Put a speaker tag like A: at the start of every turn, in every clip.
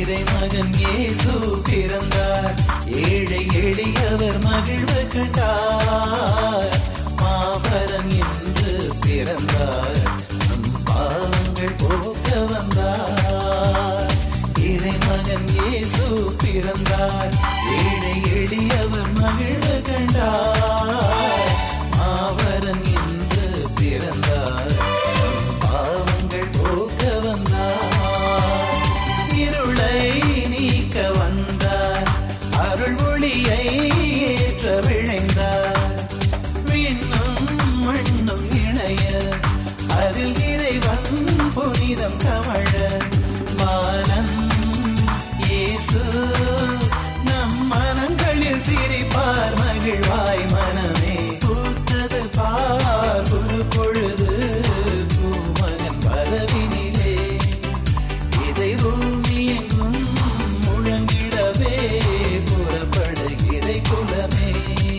A: இறைமகன் இயேசு பிறந்தார் ஏழை எளியவர் மகிழ்வு கண்டார் மாபரன் என்று பிறந்தார் நம் பாவங்கள் போக்க வந்தார் இறைமகன் இயேசு பிறந்தார் ஏழை எளியவர் மகிழ்வு கண்டார் மாபரன் என்று பிறந்தார் நம் பாவங்கள் போக்க வந்தார் இருளை நீக்க வந்தார் அருள் ஒளியை ஏற்ற விழைந்தார் விண்ணும் மண்ணும் இணைய அதில் இறைவன் புனிதம் கமழ பாலன் இயேசு நம் மனங்களில் சிரிப்பார் மகிழ்வாய் மனமே பூத்தது பார் புது பொழுது பூமகன் வரவினிலே இதை பூமி எங்கும் முழங்கிடவே புறப்படுகிறை குலமே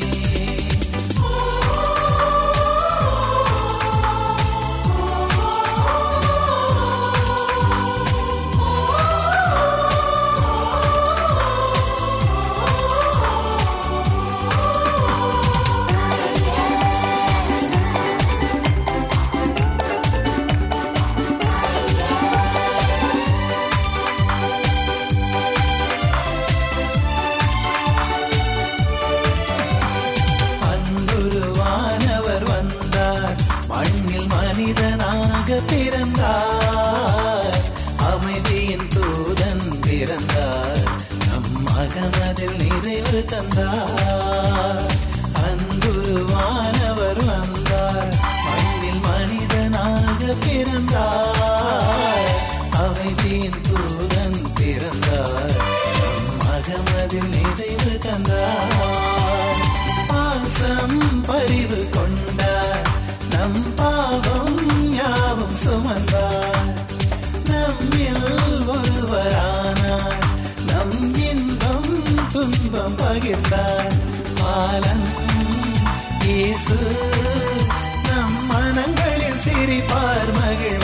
A: அன்புருவானவர் வந்தார் மண்ணில் மனிதனாக பிறந்தார் அமைதியின் தூதன் பிறந்தார் நம் மகனதில் நிறைவு தந்தார் அன்புருவானவர் வந்தார் மண்ணில் மனிதனாக பிறந்தார் அமைதியின் தூதன் பிறந்தார் நம் மகமதில் நிறைவு தந்தார் பாசம் பரிவு கொண்டார் நம் பாவம் யாவும் சுமந்தார் நம்மில் ஒருவரானார் நம் இன்பம் துன்பம் பகிர்ந்தார் பாலன் இயேசு நம் மனங்களில் சிரிப்பார் மகிழ்